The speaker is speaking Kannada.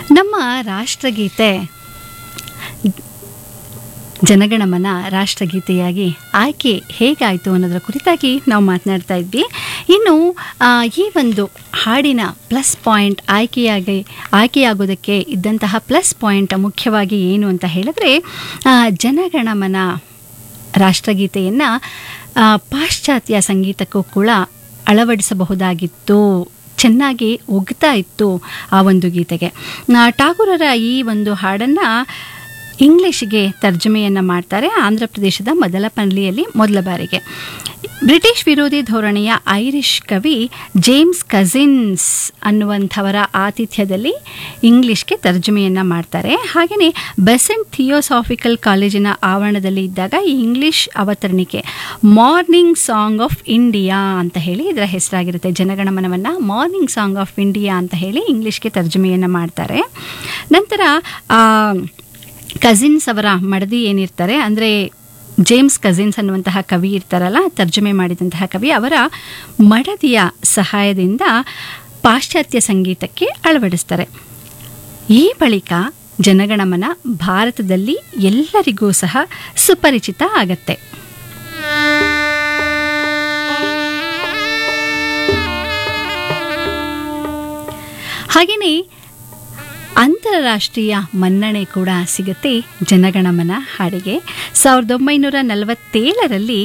ನಮ್ಮ ರಾಷ್ಟ್ರಗೀತೆ ಜನಗಣಮನ ರಾಷ್ಟ್ರಗೀತೆಯಾಗಿ ಆಯ್ಕೆ ಹೇಗಾಯಿತು ಅನ್ನೋದರ ಕುರಿತಾಗಿ ನಾವು ಮಾತನಾಡ್ತಾ ಇದ್ವಿ ಇನ್ನು ಆ, ಈ ಒಂದು ಹಾಡಿನ ಪ್ಲಸ್ ಪಾಯಿಂಟ್ ಆಯ್ಕೆಯಾಗಿ ಆಯ್ಕೆಯಾಗೋದಕ್ಕೆ ಇದ್ದಂತಹ ಪ್ಲಸ್ ಪಾಯಿಂಟ್ ಮುಖ್ಯವಾಗಿ ಏನು ಅಂತ ಹೇಳಿದ್ರೆ ಆ, ಜನಗಣಮನ ರಾಷ್ಟ್ರಗೀತೆಯನ್ನು ಪಾಶ್ಚಾತ್ಯ ಸಂಗೀತಕ್ಕೂ ಕೂಡ ಅಳವಡಿಸಬಹುದಾಗಿತ್ತು ಚೆನ್ನಾಗಿ ಒಗ್ತಾ ಇತ್ತು ಆ ಒಂದು ಗೀತೆಗೆ ಆ, ಟಾಗೂರರ ಈ ಒಂದು ಹಾಡನ್ನು ಇಂಗ್ಲಿಷ್ಗೆ ತರ್ಜಮೆಯನ್ನು ಮಾಡ್ತಾರೆ ಆಂಧ್ರ ಪ್ರದೇಶದ ಮೊದಲ ಪಂದ್ಲಿಯಲ್ಲಿ ಮೊದಲ ಬಾರಿಗೆ ಬ್ರಿಟಿಷ್ ವಿರೋಧಿ ಧೋರಣೆಯ ಐರಿಷ್ ಕವಿ ಜೇಮ್ಸ್ ಕಜಿನ್ಸ್ ಅನ್ನುವಂಥವರ ಆತಿಥ್ಯದಲ್ಲಿ ಇಂಗ್ಲಿಷ್ಗೆ ತರ್ಜಮೆಯನ್ನು ಮಾಡ್ತಾರೆ ಹಾಗೆಯೇ ಬೆಸೆಂಟ್ ಥಿಯೋಸಾಫಿಕಲ್ ಕಾಲೇಜಿನ ಆವರಣದಲ್ಲಿ ಇದ್ದಾಗ ಈ ಇಂಗ್ಲಿಷ್ ಅವತರಣಿಕೆ ಮಾರ್ನಿಂಗ್ ಸಾಂಗ್ ಆಫ್ ಇಂಡಿಯಾ ಅಂತ ಹೇಳಿ ಇದರ ಹೆಸರಾಗಿರುತ್ತೆ ಜನಗಣಮನವನ್ನು ಮಾರ್ನಿಂಗ್ ಸಾಂಗ್ ಆಫ್ ಇಂಡಿಯಾ ಅಂತ ಹೇಳಿ ಇಂಗ್ಲಿಷ್ಗೆ ತರ್ಜಮೆಯನ್ನು ಮಾಡ್ತಾರೆ ನಂತರ ಆ, ಕಸಿನ್ಸ್ ಅವರ ಮಡದಿ ಏನಿರ್ತಾರೆ ಅಂದರೆ ಜೇಮ್ಸ್ ಕಸಿನ್ಸ್ ಅನ್ನುವಂತಹ ಕವಿ ಇರ್ತಾರಲ್ಲ ತರ್ಜಮೆ ಮಾಡಿದಂತಹ ಕವಿ ಅವರ ಮಡದಿಯ ಸಹಾಯದಿಂದ ಪಾಶ್ಚಾತ್ಯ ಸಂಗೀತಕ್ಕೆ ಅಳವಡಿಸ್ತಾರೆ ಈ ಬಳಿಕ ಜನಗಣಮನ ಭಾರತದಲ್ಲಿ ಎಲ್ಲರಿಗೂ ಸಹ ಸುಪರಿಚಿತ ಆಗತ್ತೆ ಹಾಗೆಯೇ ಅಂತಾರಾಷ್ಟ್ರೀಯ ಮನ್ನಣೆ ಕೂಡ ಸಿಗುತ್ತೆ ಜನಗಣಮನ ಹಾಡಿಗೆ ಸಾವಿರದ ಒಂಬೈನೂರ ನಲವತ್ತೇಳರಲ್ಲಿ